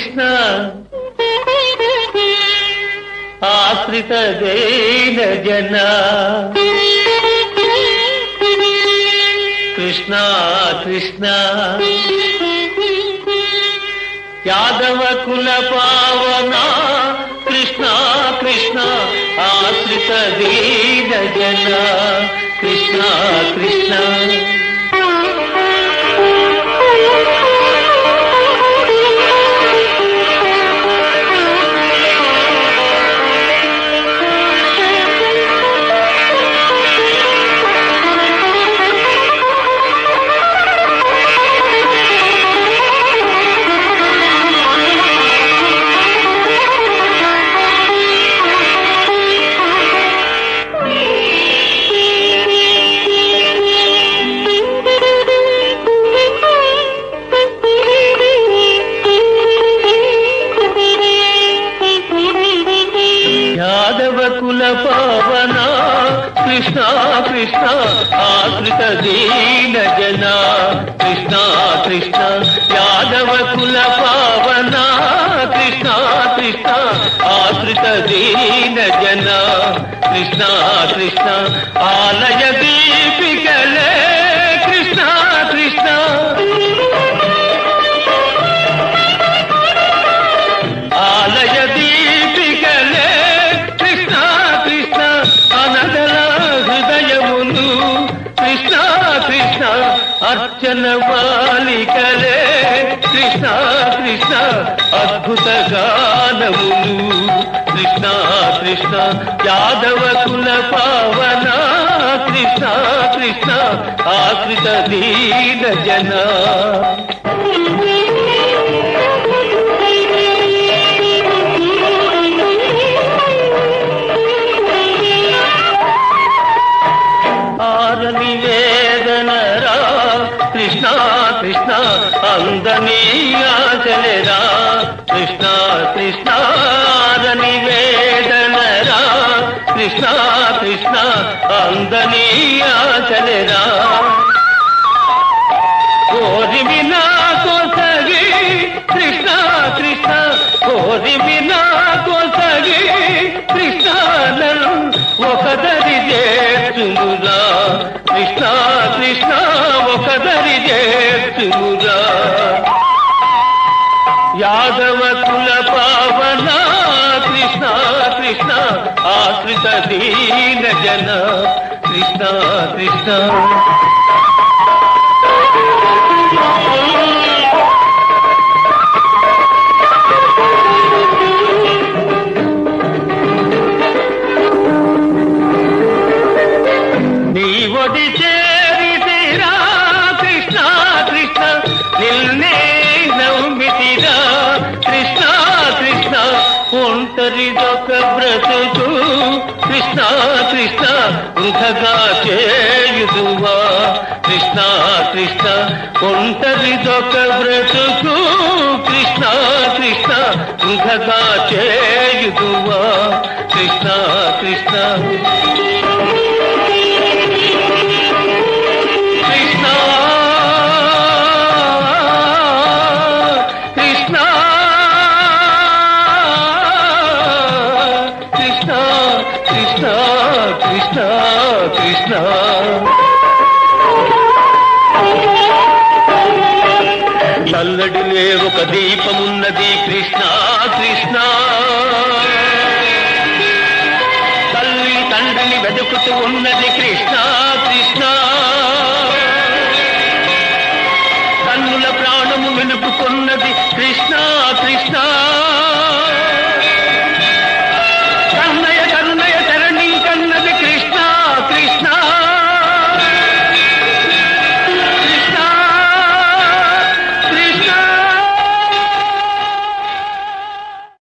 కృష్ణ ఆశ్రిత జైన జన కృష్ణ కృష్ణ యాదవ కుల పావన కృష్ణ కృష్ణ ఆశ్రిత దీన జన కృష్ణ కృష్ణ యాదవ కుల పవన కృష్ణ కృష్ణ ఆశ్రిత దీన జన కృష్ణ కృష్ణ యాదవ కుల పవన కృష్ణ కృష్ణ ఆశ్రిత దీన జన కృష్ణ కృష్ణ ఆలయ దీపికలే కృష్ణ కృష్ణ ఆలయ దీపికలే కృష్ణ కృష్ణ అనదల హృదయమును కృష్ణ కృష్ణ అర్చన మాలికలే కృష్ణ కృష్ణ అద్భుత గానములు కృష్ణ కృష్ణ యాదవ కుల పావన కృష్ణ కృష్ణ ఆశ్రిత దీన జన ఆరని వేదనరా కృష్ణ కృష్ణ అందని ఆచలేరా కృష్ణ కృష్ణ ఆరని వేదనరా కృష్ణ కృష్ణ అందని ఆచలేరా కోరి వినా కొసగి కృష్ణ కృష్ణ కోరి వినా కొసగి కృష్ణ నన్ను ఒకదరి చేర్చుమురా కృష్ణ కృష్ణ ఒకదరి చేర్చుమురా యాదవ కుల పావన కృష్ణ కృష్ణ ఆశ్రిత దీన జన కృష్ణ కృష్ణ నీ ఒడి చేరితిరా కృష్ణ కృష్ణ నిన్నే నమ్మితిరా కృష్ణ కృష్ణ ఒంటరిదొక బ్రతుకు కృష్ణ కృష్ణ వృధగా చేయుదువా కృష్ణ కృష్ణ ఒంటరిదొక బ్రతుకు కృష్ణ కృష్ణ వృధగా చేయుదువా కృష్ణ కృష్ణ కృష్ణ కృష్ణ కృష్ణ కృష్ణ కృష్ణ కృష్ణ చల్లడిలే ఒక దీపమున్నది కృష్ణ కృష్ణ